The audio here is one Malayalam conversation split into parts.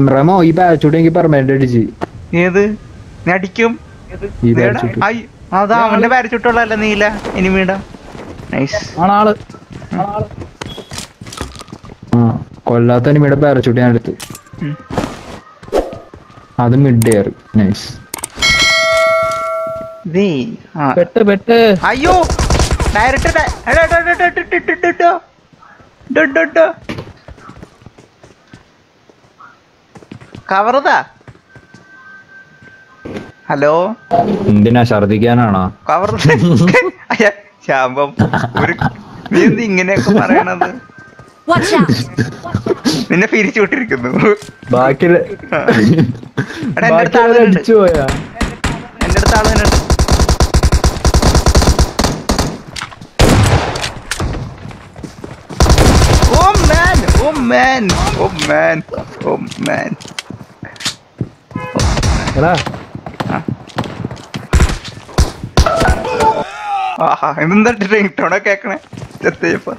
റമോ ഈ പാരച്ചൂട്ട് എനിക്ക് പെർമനന്റ് അടിച്ച് ഏത് നീ അടിക്കും ഈ ഇതേടാ. പാരച്ചൂട്ട് ഐ, അതാ അവന്റെ പാരച്ചുട്ടുള്ളല്ല നീല ഇനി വീണ്ട നൈസ് ആണാള് ആണാള് ആ കൊല്ലാത്ത എനിമിയുടെ പാരച്ചൂട്ട് ഞാൻ എടുത്തു ഉം. അത് മിഡ് എയർ നൈസ് ദേ ആ പെട്ട് പെട്ട് അയ്യോ ഡയറക്റ്റ് കവറതാ ഹലോ എന്തിനാ ഛർദിക്കാനാണോ കവർ ശാമ്പം ഒരു നീ എന്ത് ഇങ്ങനെയൊക്കെ പറയണത് Watch out! നിന്നെ പിരിച്ചു വിട്ടിരിക്കുന്നു ബാക്കിയുള്ള എടാ, എൻ്റെ അടുത്ത് ബാക്കിയുള്ളവർ ആളുകളുണ്ട്. അടിച്ചു പോയാ എന്റെ അടുത്ത് ആള് തന്നെ ഉണ്ട്. Oh man, oh man, oh man, oh man. എടാ ആഹാ ഇതെന്താ റിംഗ് ടോണ കേക്കണേ ചെത്തയപ്പ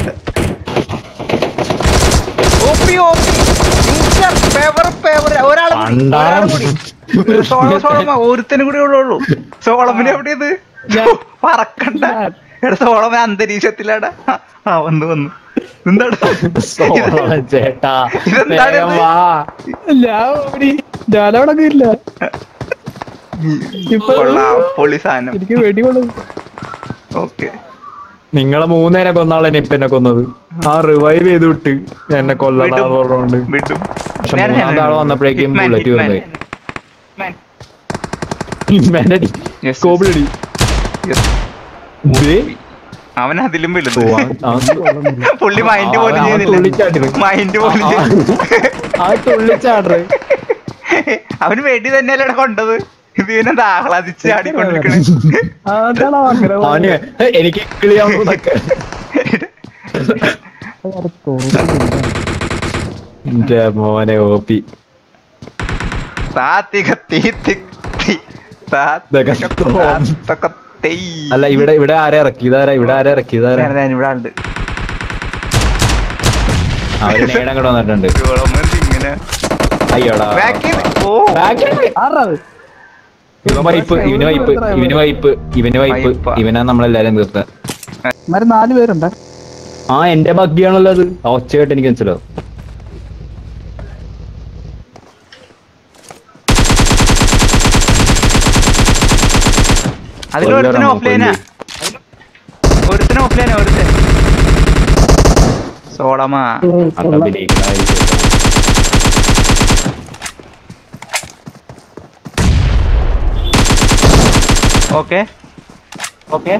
OP OP user paper paper ഒരാളെ കൂടി, ഒരാളെ കൂടി സോളം സോളമ ഒരുത്തനും കൂടി ഉള്ളൂ സോളമിന് എവിടെ ഇത് പറക്കണ്ട എടാ സോളമ അന്തരീക്ഷത്തിലാടാ ആ വന്നു വന്നു എന്താണ് സോളമൻ ചേട്ടാ ഇതെന്താണ് വേഗം ഇത്? വാ ഞാൻ ഓടി ഞാനവിടെ ഇല്ല ഇപ്പൊ കൊള്ളാം പൊളി സാധനം എനിക്ക് വെടി കൊള്ളു ഓക്കെ നിങ്ങളെ മൂന്നേനെ കൊന്നാളെ ഇപ്പൊ എന്നെ കൊന്നത് ആ റിവൈവ് ചെയ്ത് വിട്ട് എന്നെ കൊല്ലണോണ്ട് വിടും പക്ഷെ മൂന്നാമത്തെ ആള് വന്നപ്പോഴേക്കും ബുള്ളറ്റ് വന്നേ Yes, കോബിളടി അവൻ അതിലും വലുത് ആ പുള്ളി മൈൻഡ് പോലും അവൻ ചെയ്യുന്നില്ല തുള്ളിച്ചാടി. മൈൻഡ് പോലും ചെയ്യുന്നില്ല. തുള്ളിച്ചാടറ് അവന് വേണ്ടി തന്നെയല്ലേ കൊണ്ടത് ഇത് ഇവനെ ആഹ്ലാദിച്ച് ആടിക്കൊണ്ടിരിക്കണേ അതാണ് അങ്ങനെ അവന് എനിക്ക് കിളിയാവുന്നതൊക്കെ എന്റെ മോനെ ഓപ്പി താത്തിക തീ തി തി. താത്തിക ഇതൊക്കെ താത്തക തെയ്. അല്ല ഇവിടെ ഇവിടെ ആരെ ഇറക്കി ഇതാരാ ഇവിടെ ആരെ ഇറക്കി ഇതാരാ ഞാൻ- ഞാൻ ഇവിടെ ഉണ്ട് അവര് നേടം അങ്ങോട്ട് വന്നിട്ടുണ്ട് ഇവളൊന്നും ഇങ്ങനെ അയ്യോടാ ബാക്കിൽ ഓ ആറാത് ഇവൻ വൈപ്പ് ഇവന് വൈപ്പ് ഇവന് വൈപ്പ് ഇവന് വൈപ്പ് വൈപ്പാ. ഇവനാ നമ്മളെല്ലാരും തീർത്ത ഇമാര് നാല് പേരുണ്ട് ആ എന്റെ ബഗ്ഗിയാണല്ലോ അത് ആ ഒച്ച കേട്ട് എനിക്ക് മനസ്സിലാവും അതിൽ കൊല്ലണം, ഒരുത്തനും ഓഫ്ലൈനാ ഒരുത്തനും ഓഫ്ലൈനാ ഒരുത്തൻ സോളമാ അത് അഭിനയിക്കണായിരിക്കും. ഓക്കെ ഓക്കെ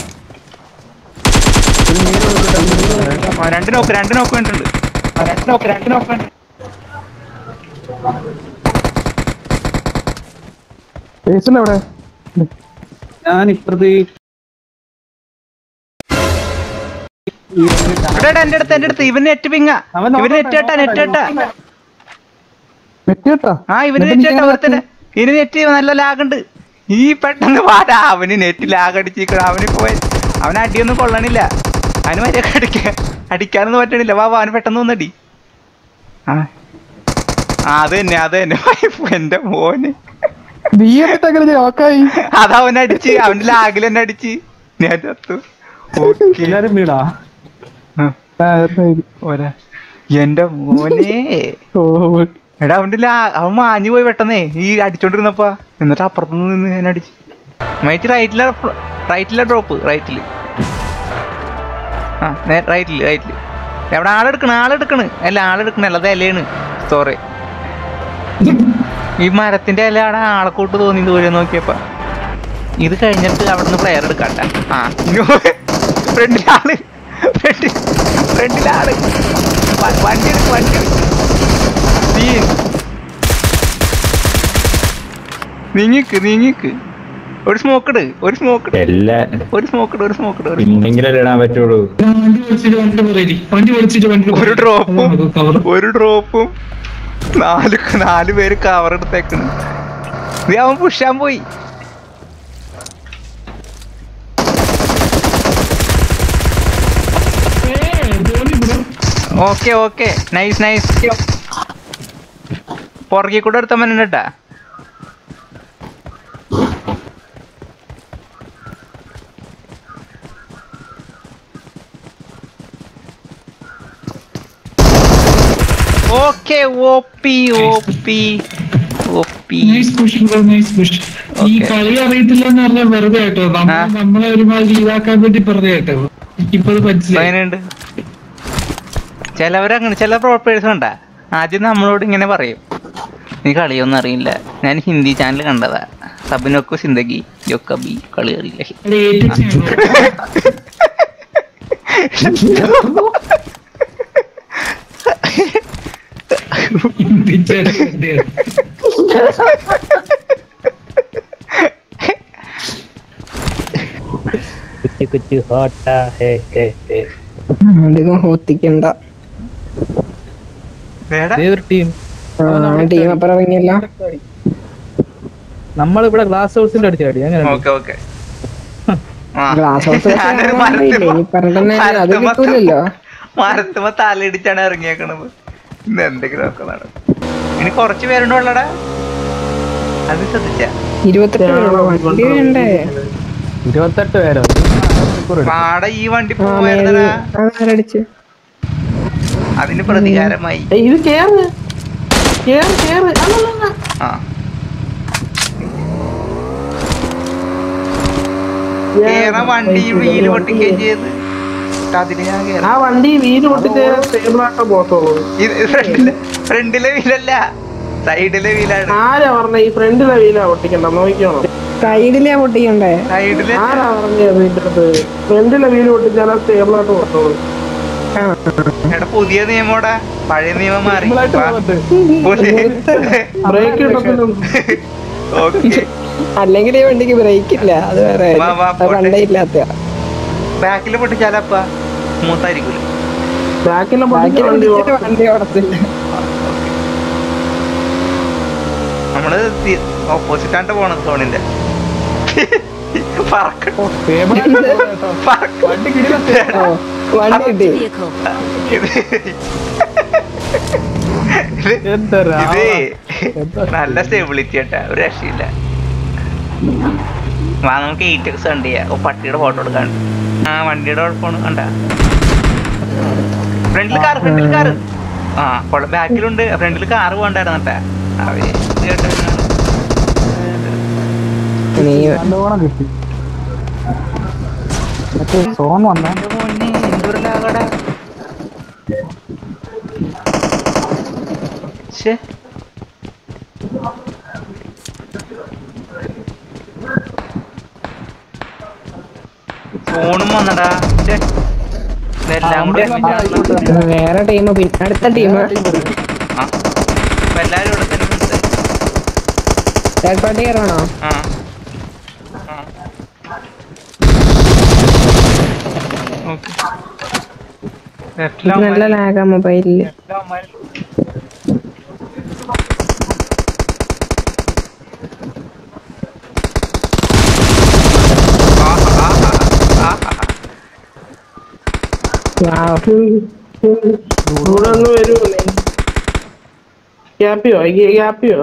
രണ്ട് നോക്ക് രണ്ട് നോക്ക് വേണ്ടിട്ടുണ്ട് രണ്ട് നോക്ക് രണ്ട് നോക്ക് വേണ്ടി പേഴ്സൺ എവിടെ ഞാൻ ഇപ്പഴത്തെ ഇവിടെ എന്റെ അടുത്ത് എന്റെ അടുത്ത് ഇവന് നെറ്റ് പിങ്ങ അവൻ ഇവന് നെറ്റ് കേട്ടാ നെറ്റ് കേട്ടാ വെട്ടി കേട്ടാ ആ ഇവന് നെറ്റ് കേട്ടാ ഒരുത്തന് ഇവന് നെറ്റ് നല്ല ലാഗുണ്ട് ഈ പെട്ടെന്ന് പാടാ അവന് നെറ്റ് ലാഗ് അടിച്ചിരിക്കണം അവന് പോയി അവന് അടിയൊന്നും കൊള്ളണില്ല അവന് മര്യാദ അടിക്കാൻ അടിക്കാനൊന്നും പറ്റണില്ല വാ വാ അവന് പെട്ടെന്ന് ഒന്നടി ആ ആ, അത് തന്നെ അത് തന്നെ എന്റെ മോന് നീ എന്നിട്ട് അങ്ങനെ ഓക്കായി അത് അവൻ അടിച്ച് അവന്റെ ലാഗിൽ തന്നെ അടിച്ച് ഞാൻ ചത്തു ഓക്കേ. എല്ലാരും വീടാ ആ, ആ, എന്തായാലും. പോരാ. എന്റെ മോനെ ഓ എടാ അവന്റെ ലാ അവൻ മാഞ്ഞു പോയി പെട്ടെന്നേ ഈ അടിച്ചോണ്ടിരുന്നപ്പാ എന്നിട്ട് അപ്പുറത്ത് നിന്ന് ഞാൻ അടിച്ചു മൈറ്റ് റൈറ്റിലെ റൈറ്റിലെ ഡ്രോപ്പ് റൈറ്റില് ആ റൈറ്റില് റൈറ്റില് എവിടെ ആളെടുക്കണ് ആളെടുക്കണ് അല്ല ആളെടുക്കണ അല്ല അത് ഇലയാണ് സോറി ഈ മരത്തിന്റെ ഇല അവിടെ ആളെ കൂട്ട് തോന്നി ദൂരെ നോക്കിയപ്പോ ഇത് കഴിഞ്ഞിട്ട് അവിടെ നിന്ന് പ്ലെയർ എടുക്കണ്ട ആ ഫ്രണ്ടിലാള് ഫ്രണ്ട് ഫ്രണ്ടിലാള് വ- വണ്ടി എടുക്ക് വണ്ടി എടുക്ക് നീ നീങ്ങിക്ക് നീങ്ങിക്ക് ഒരു സ്മോക്ക് ഇട് ഒരു സ്മോക്ക് ഇട് എല്ലാ ഒരു സ്മോക്ക് ഇട് ഒരു സ്മോക്ക് ഇട് ഒരു പിന്നെങ്കിലല്ലേ ഇടാൻ പറ്റുള്ളൂ ഒരു ഡ്രോപ്പും ഒരു ഡ്രോപ്പും നാല് നാല് പേര് കവർ എടുത്തേക്കണ് നീ അവൻ പുഷാൻ പോയി ഓക്കെ ഓക്കെ നൈസ് നൈസ് പുറകെ കൂടെ ഒരുത്തൻ വന്നിട്ടാ okay O P O P O P nice push bro nice push ഈ Okay. കളി അറിയത്തില്ല എന്ന് പറഞ്ഞാൽ വെറുതെ കേട്ടോ ആ. നമ്മൾ നമ്മളെ ഒരുമാതിരി ഇതാക്കാൻ വേണ്ടി പറഞ്ഞു കേട്ടോ ഇപ്പൊ അത് മനസ്സിലായി അങ്ങനെയുണ്ട് ചിലവരങ്ങനെ ചില പ്രോപ്പേഴ്സ് കണ്ട ആദ്യം നമ്മളോട് ഇങ്ങനെ പറയും നീ കളിയൊന്നും അറിയില്ല ഞാൻ ഹിന്ദി ചാനൽ കണ്ടതാ സബിനൊക്കെ സിന്ദഗി ജൊക്കബി കളി അറിയില്ല അത് ഏറ്റിച്ചാണോ? ഹിന്ദിച്ചാണ് കണ്ടത്. कुछ कुछ होता है है है അധികം ഹോത്തിക്കണ്ട വേടാ ഏതൊരു ടീം ടീം അപ്പുറം ഇറങ്ങിയല്ല നമ്മളിവിടെ ഗ്ലാസ് ഹൗസിന്റെ അടിച്ചു അടി അങ്ങനെ ഓക്കെ ഓക്കെ ഗ്ലാസ് ഹൗസ് ഇനി പറഞ്ഞിട്ടുണ്ടെങ്കിൽ അത് കിട്ടൂലല്ലോ മരത്തുമ്പോ തലയിടിച്ചാണ് ഇറങ്ങിയേക്കണത് ഇന്ന് എന്തെങ്കിലും ഒക്കെ നടക്കും ഇനി കുറച്ച് പേരുണ്ടോ ഉള്ളടാ അത് ശ്രദ്ധിച്ച ഇരുപത്തെട്ട് പേരുള്ളൂ. വണ്ടി വേണ്ടേ ഇരുപത്തെട്ട് പേരോ പാട ഈ വണ്ടി ആ മേലെ പോവായിരുന്നടാ അതാരടിച്ച് അതിന് പ്രതികാരമായി ഇത് കേറ് കേറ് കേറ് അല്ലല്ല ആ കേറാൻ വണ്ടി വീല് പൊട്ടിക്കുകയും ചെയ്ത് അതിന് ഞാൻ ആ കേറാം വണ്ടി വീല് പൊട്ടിച്ച് സ്റ്റേബിൾ ആയിട്ട് പോകത്തുള്ളൂ ഇത് ഫ്രണ്ടിലെ ഫ്രണ്ടിലെ വീലല്ല സൈഡിലെ വീലാണ് ആരാ പറഞ്ഞ ഈ ഫ്രണ്ടിലെ വീലാ പൊട്ടിക്കണ്ട നോക്കിക്കോണം സൈഡിലാ പൊട്ടിക്കണ്ടേ സൈഡിലെ ആരാ പറഞ്ഞത് ഇതിന്റെ അടുത്ത് ഫ്രണ്ടിലെ വീല് പൊട്ടിച്ചാൽ സ്റ്റേബിൾ ആയിട്ട് പോകത്തുള്ളൂ എടാ പുതിയ നിയമോടാ പഴയ നിയമം മാറി സിമ്പിളായിട്ട് വാ. പോകുന്നുണ്ട്. പുതിയ ബ്രേക്ക് കിട്ടത്തില്ല ഓക്കെ അല്ലെങ്കിൽ ഈ വണ്ടിക്ക് ബ്രേക്ക് ഇല്ല അത് വേറെ വാ, വാ, അത് പോട്ടെ. പണ്ടേ ഇല്ലാത്ത ബാക്കിൽ പൊട്ടിച്ചാലപ്പ മൂത്തായിരിക്കൂല ബാക്കിലെ പൊട്ടിച്ച വണ്ടി ഓടും. വണ്ടി ഓടത്തില്ല നമ്മള് ഓപ്പോസിറ്റ് ആണ്ട് പോണം സോണിന്റെ പറക്കട്ടെ Stable ആയിട്ട് പോകുന്നു കേട്ടോ. പറക്ക വണ്ടി കിടിലത്തെ. ഓ വണ്ടി കിട്ടി vehicle. ഇത് എന്താ രാ- ഇത് എന്താ നല്ല സ്റ്റെബിലിറ്റി ആട്ടാ ഒരു രക്ഷയില്ല വാ നമുക്ക് എയ്റ്റ് എക്സ് കണ്ട് ചെയ്യാം ഓ പട്ടിയുടെ ഫോട്ടോ എടുക്കാൻ ആ വണ്ടിയുടെ കുഴപ്പമാണ് കണ്ട ഫ്രണ്ടിൽ കാർ ഫ്രണ്ടിൽ കാർ ആ കൊള്ള ബാക്കിലുണ്ട് ഫ്രണ്ടിൽ കാർ പോകണ്ടായിരുന്നട്ടാ അവര് ഇത് കേട്ടോ. നീ നല്ലോണം കിട്ടി മറ്റേ സോൺ വന്ന എന്റെ മോനെ എന്തൊരു ലാഗടാ ശ്ശേ ഫോണും വന്നടാ ശ്ശേ. ഇതെല്ലാം കൂടി ഒരുമിച്ചാണല്ലോ. വേറെ ടീം പിന്നെ അടുത്ത ടീം ആ അപ്പൊ എല്ലാരും ഇവിടെ തന്നെ ഉണ്ട്. തേർഡ് പാർട്ടി കയറണോ ആ ആ. ഓക്കേ. ലെഫ്റ്റിലാ നല്ല ലാഗാ മൊബൈലില് ഇവിടെ ഒന്ന് വരുമോ ഗ്യാപ്പിയോ ഗ്യാപ്പിയോ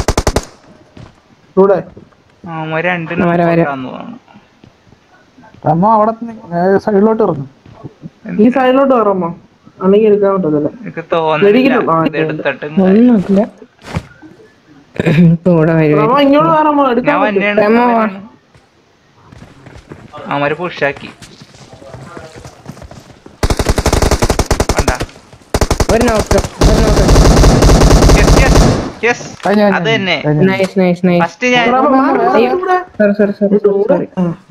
ഇവിടെ അവന്മാര് രണ്ടിനും വരാം, വരാം. പുറത്താന്ന് തോന്നുന്നു. അമ്മ അവിടെ സൈഡിലോട്ട് ഇറങ്ങും ഈ സൈഡിലോട്ട് കയറമ്മോ അല്ലെങ്കിൽ എടുക്കാൻ പറ്റത്തില്ല എനിക്ക് തോന്നുന്നില്ല വെടിക്കുന്നു. ആ, ഇത് എടുത്തിട്ട് ഇങ്ങ് ഒന്നുമില്ല ഇപ്പൊ ഇവിടെ വരും അമ്മ ഇങ്ങോട്ട് കയറമ്മോ എടുക്കാൻ ഞാൻ പറ്റും വന്നെയാണ് രമ വാ. അവന്മാര് പുഷാക്കി കണ്ടാ ഒരു നോക്ക് ഒരു നോക്ക് യെസ് യെസ് യെസ് കഴിഞ്ഞ, കഴിഞ്ഞ, അത് തന്നെ കഴിഞ്ഞ. നൈസ് നൈസ് നൈസ് ഫസ്റ്റ് ഞാൻ സോറി സോറി സോറി സോറി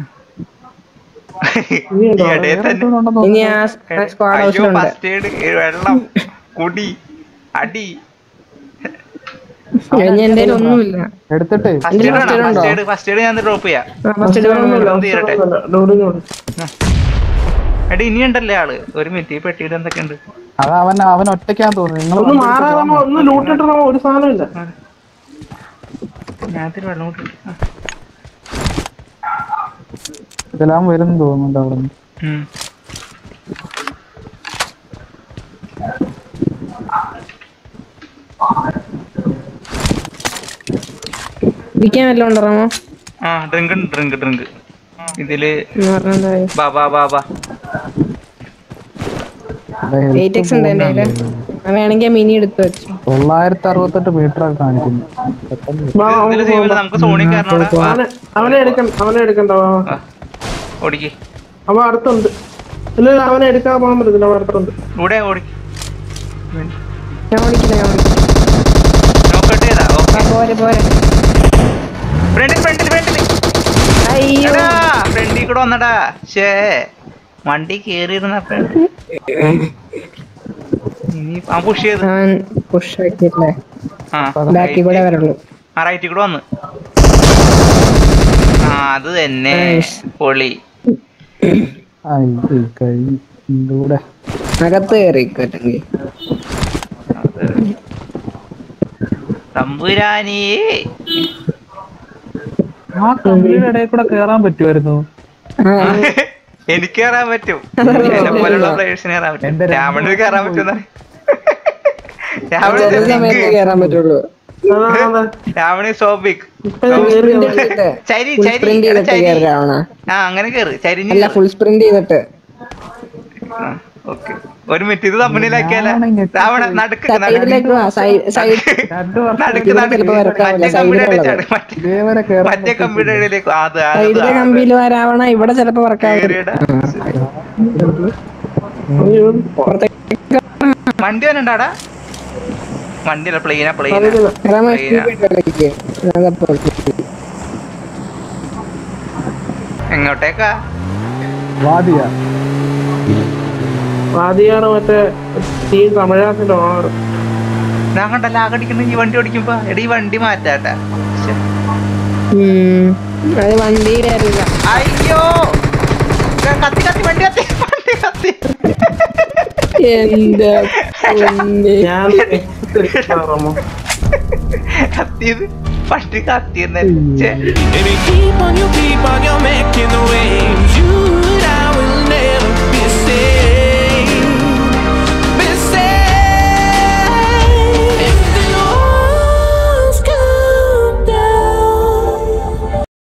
ഈ ഇടയിൽ തന്നെ ഇനി ആ സ്ക്വാഡ് അയ്യോ ഹൗസിലുണ്ട് ഫസ്റ്റ് എയ്ഡ് വെള്ളം കുടി അടി ഇനി എന്റെ കയ്യിൽ ഒന്നുമില്ല എടുത്തിട്ടേ ഫസ്റ്റ് എയ്ഡ് first aid വേണം ഉണ്ടോ? ഫസ്റ്റ് എയ്ഡ് ഫസ്റ്റ് എയ്ഡ് ഞാൻ ഡ്രോപ്പ് ചെയ്യാം ഫസ്റ്റ് ഇതൊന്ന് തീരട്ടെ ഡോറിനോട് എടി ഇനി ഉണ്ടല്ലേ ആള് ഒരു മിനിറ്റ് ഈ പെട്ടിയുടെ എന്തൊക്കെയുണ്ട് അത് അവൻ അവൻ ഒറ്റയ്ക്കാന്ന് തോന്നുന്നു നിങ്ങൾ ഒന്ന് മാറാമോ ഒന്ന് ലൂട്ടിട്ടോ ഒരു സാധനമില്ല ഞാൻ ഇത്തിരി വെള്ളം കൂട്ടി ആ. ഇതെല്ലാം വരും തോന്നുന്നുണ്ട് അവിടെ നിന്ന് ഉം. കുടിക്കാൻ വല്ലതും ഉണ്ടോ റമോ ആ ഡ്രിങ്ക് ഉണ്ട് ഡ്രിങ്ക് ഡ്രിങ്ക് ഇതില് എന്ന് പറഞ്ഞാ ബാ ബാ ബാ ബാ എയ്റ്റ് എക്സ് ഉണ്ട് എന്റെ കയ്യില് വേണമെങ്കിൽ മിനി എടുത്ത് വെച്ചു തൊള്ളായിരത്തി അറുപത്തെട്ട് മീറ്റർ ഒക്കെ കാണിക്കുന്നു പെട്ടെന്ന് വാ, ഇതില് നമുക്ക് സേവ് പോകാം. നമുക്ക് സോണി കയറണോടാ വാ അവനെ അവനെ എടുക്കണ്ട അവനെ എടുക്കണ്ട വാ, വാ. വാ. ഓടിക്ക് അവൻ അടുത്തുണ്ട് ഇല്ല ഇല്ല, അവനെ എടുക്കാൻ പോകാൻ പറ്റത്തില്ല അവൻ അടുത്തുണ്ട് ഇവിടെ ഓടിക്ക് ഞാൻ ഓടിക്കില്ല ഞാൻ ഓടിക്കില്ല നോക്കട്ടെ ചെയ്താ ആ, ഓക്കെ പോരെ പോരെ ഫ്രണ്ടിൽ ഫ്രണ്ടിൽ ഫ്രണ്ടിൽ അയ്യോ എടാ ഫ്രണ്ടിൽ കൂടെ വന്നടാ ഷേ വണ്ടി കേറിയിരുന്ന ഫ്രണ്ട് ഇനി ആ പുഷ് ചെയ്ത് അവൻ പുഷ് ആക്കിയില്ലേ ആ ബാക്കി കൂടെ വരുള്ളൂ ആ റൈറ്റിൽ കൂടെ വന്ന് ആ അത് തന്നെ Nice. പൊളി ആ ഇത് കഴിഞ്ഞു ഇതൂടെ അകത്ത് കയറി പറ്റെങ്കിൽ തമ്പുരാനേ ആ കമ്പിയുടെ ഇടയിൽ കൂടെ കേറാൻ പറ്റുമായിരുന്നു എനിക്ക് കയറാൻ പറ്റും അതറിയോ? എന്നെ പോലുള്ള പ്ലേയേഴ്സിന് കയറാൻ പറ്റും എന്റെ രണ്ട് രാവണിന് കയറാൻ പറ്റുന്ന ചില സമയത്ത് രാവണി കയറാൻ പറ്റുള്ളൂ രാവണി സോബിക് സ്പ്രിന്റ് ചെയ്തിട്ട് ചരി ഫുൾ ചരി സ്പ്രിന്റ് എടാ, ചെയ്തിട്ട് ചരി കയറി രാവണ ആ അങ്ങനെ കേറ് ചരിഞ്ഞ് അല്ല ഫുൾ സ്പ്രിന്റ് ചെയ്തിട്ട് ഓക്കെ ഒരു മിനിറ്റ് ഇത് തമ്മിലാക്കിയാല രാവണ നടുക്ക് സൈഡിലേക്ക് വാ സൈഡ് സൈഡ് രണ്ടു വർഷം നടുക്ക് ഇവിടെ നടുക്ക് ചിലപ്പോ വരക്കാവില്ല, മറ്റേ കമ്പിയുടെ സൈഡിലുള്ളത്. ചാട് മറ്റേ ഇതേവരെ കേറാൻ മറ്റേ കമ്പിയുടെ ഇടയിലേക്ക് അത് അത് സൈഡിലെ അത് കമ്പിയിൽ വരാവണ ഇവിടെ ചിലപ്പോ വർക്കാവില്ല കേറിയിടാ. വണ്ടി വരണ്ടാടാ വണ്ടിയല്ല പ്ലെയിനാ പ്ലെയിനാ എങ്ങോട്ടേക്കാ വാദിയ ആദ്യമാണ് മറ്റേ ടീം തമിഴാസിന്റെ ഓണർ ഞാൻ കണ്ടല്ല ആകടിക്കുന്ന ഈ വണ്ടി ഓടിക്കുമ്പോ എടാ ഈ വണ്ടി മാറ്റാട്ടാ ശ്ശെ. അത് വണ്ടിയുടെ അറിയില്ല അയ്യോ ഞാൻ കത്തി കത്തി വണ്ടി കത്തി വണ്ടി കത്തി എന്റെ പൊന്നേ. ഞാൻ റമോ കത്തിയത് വണ്ടി കത്തിയെന്നെ Baby, keep on you, keep on, you're making the waves. You